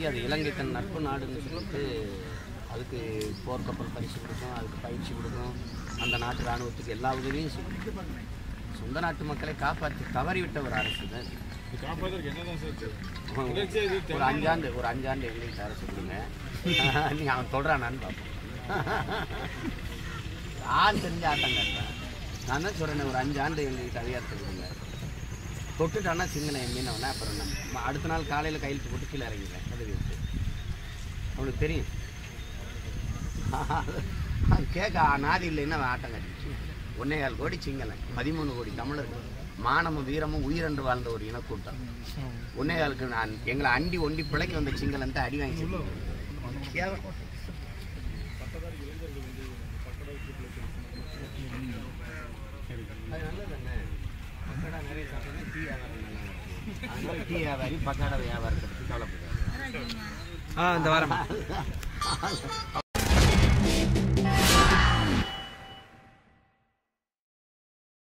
அது இலங்கை தன் நட்பு நாடுன்னு சொல்லிட்டு அதுக்கு போர்க்கப்பல் பரிசு கொடுக்கும் அதுக்கு பயிற்சி கொடுக்கும் அந்த நாட்டு இராணுவத்துக்கு எல்லா உதவியும் செய்யும் சொந்த நாட்டு மக்களை காப்பாற்றி தவறிவிட்ட ஒரு அரசு தான் இது. இது காப்பாத்துறதுக்கு என்னதான் சார் தேவை? தொடர்ச்சியா இது ஒரு அஞ்சாண்டு ஒரு அஞ்சாண்டு எங்களுக்கு அரசு கொடுங்க நீங்கள் அவன் சொல்கிறானான்னு பார்ப்போம் ஆள் தெரிஞ்ச ஆட்டம் காட்டுறேன் நான் தான் சொல்கிறேன் ஒரு அஞ்சு ஆண்டு எங்களுக்கு அதிகாரத்தை கொடுங்க தொட்டுட்டானா சிந்தனை மீனவனா அப்புறம் நம்ம அடுத்த நாள் காலையில் கையெழுத்து போட்டு கீழே இறங்கிடுறேன் பதவி விட்டு அவனுக்கு தெரியும் அவன் கேட்க நாதி இல்லைன்னா அவன் ஆட்டம் கட்டிச்சு ஒன்னே கால் கோடி சிங்களன் பதிமூணு கோடி தமிழர்கள் மானமும் வீரமும் உயிரென்று வாழ்ந்த ஒரு இனக்கூட்டம் ஒன்னே காலுக்கு நான் எங்களை அண்டி ஒண்டி பிழைக்க வந்த சிங்களன் அடி வாங்கி கேவலம். அது நல்லதுதானே. பக்கோடா நிறைய சாப்பிட்டா டீ வியாபாரம் நல்லா இருக்கும். அதனால டீ வியாபாரி பக்காடா வியாபாரத்தை பற்றி கவலைப்படுறாரு ஆ இந்த வாரம் அப்ப